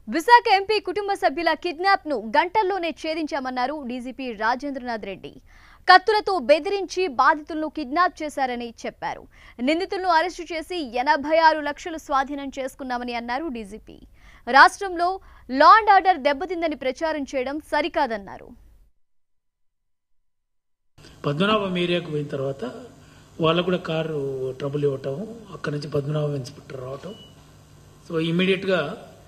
Visakha MP కుటుంబ సభ్యుల kidnap ను గంటల్లోనే ఛేదించామన్నారు డీజీపీ రాజేంద్రనాథ్ రెడ్డి కత్తులతో బెదిరించి బాధితులను కిడ్నాప్ చేశారని చెప్పారు నిందితులను అరెస్టు చేసి ఎనభై ఆరు లక్షలు స్వాధీనం చేసుకున్నామని అన్నారు డీజీపీ రాష్ట్రంలో లా అండ్ ఆర్డర్ దెబ్బతిందని ప్రచారం చేయడం సరికాదన్నారు పద్మనాభం ఏరియాకు పోయిన తర్వాత వాళ్ళకు కూడా కారు ట్రబుల్ ఇవ్వటం అక్కడ నుంచి పద్మనాభం ఇన్స్పెక్టర్ రావటం సో ఇమీడియట్గా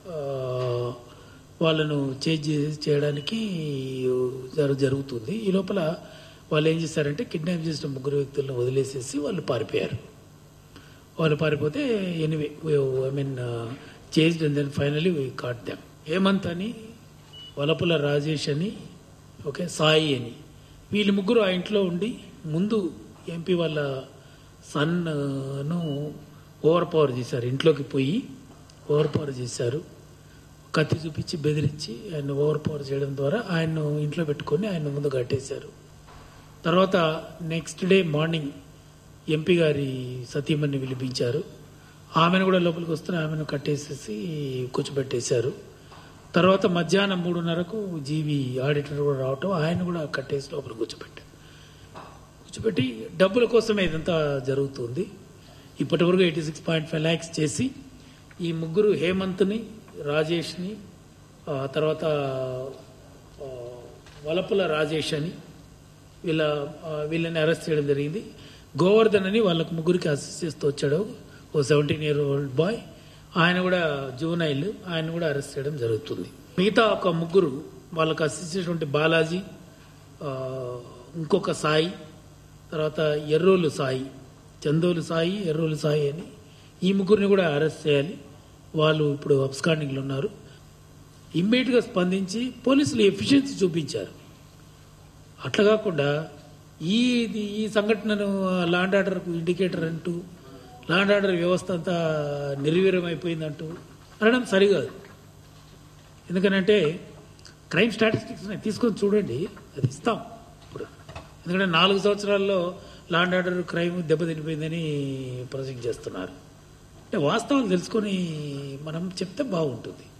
వాళ్ళను చేంజ్ చేయడానికి జరు- జరుగుతుంది ఈ లోపల వాళ్ళు ఏం చేశారంటే కిడ్నాప్ చేసిన ముగ్గురు వ్యక్తులను వదిలేసేసి వాళ్ళు పారిపోయారు వాళ్ళు పారిపోతే anyway I mean change and then finally we caught them Hemanth అని వలపుల రాజేష్ అని ఓకే సాయి అని వీళ్ళు ముగ్గురు ఆ ఇంట్లో ఉండి ముందు ఎంపీ వాళ్ళ సన్ను ఓవర్ పవర్ చేశారు ఇంట్లోకి పోయి ఓవర్ పవర్ చేశారు కత్తి చూపించి బెదిరించి ఆయన ఓవర్ పవర్ చేయడం ద్వారా ఆయన్ను ఇంట్లో పెట్టుకొని ఆయన ముందు కట్టేశారు తర్వాత నెక్స్ట్ డే మార్నింగ్ ఎంపీ గారి సతీమణ్ణి పిలిపించారు ఆమెను కూడా లోపలికి వస్తున్న ఆమెను కట్టేసేసి కూర్చోబెట్టేశారు తర్వాత మధ్యాహ్నం మూడున్నరకు జీవి ఆడిటర్ కూడా రావటం ఆయన కూడా కట్టేసి లోపల కూర్చోబెట్టారు కూర్చోబెట్టి డబ్బుల కోసమే ఇదంతా జరుగుతుంది ఇప్పటి వరకు eighty six point five lakhs చేసి ఈ ముగ్గురు హేమంత్ని రాజేష్ని ఆ తర్వాత ఆ, వలపుల రాజేష్ అని వీళ్ళ ఆ, వీళ్ళని అరెస్ట్ చేయడం జరిగింది గోవర్ధన్ అని వాళ్ళకు ముగ్గురికి అసిస్ట్ చేస్తూ వచ్చాడు ఓ సెవెంటీన్ ఇయర్ ఓల్డ్ బాయ్ ఆయన కూడా జూనైల్ ఆయన కూడా అరెస్ట్ చేయడం జరుగుతుంది మిగతా ఒక ముగ్గురు వాళ్ళకు అసిస్ట్ చేసినటువంటి బాలాజీ ఆ, ఇంకొక సాయి తర్వాత ఎర్రోలు సాయి చందోలు సాయి ఎర్రోలు సాయి అని ఈ ముగ్గురిని కూడా అరెస్ట్ చేయాలి వాళ్ళు ఇప్పుడు అబ్స్కాండింగ్లో ఉన్నారు ఇమ్మీడియట్గా స్పందించి పోలీసులు ఎఫిషియన్సీ చూపించారు అట్లా కాకుండా ఈ ఇది- ఈ సంఘటనను లాండ్ ఆర్డర్కు ఇండికేటర్ అంటూ లాండ్ ఆర్డర్ వ్యవస్థ అంతా నిర్వీర్యమైపోయిందంటూ అనడం సరికాదు ఎందుకనంటే క్రైమ్ స్టాటిస్టిక్స్ తీసుకొని చూడండి అది ఇస్తాం ఇప్పుడు ఎందుకంటే నాలుగు సంవత్సరాల్లో లాండ్ ఆర్డర్ క్రైమ్ దెబ్బతినిపోయిందని ప్రొజెక్ట్ చేస్తున్నారు అంటే వాస్తవాలు తెలుసుకొని మనం చెప్తే బాగుంటుంది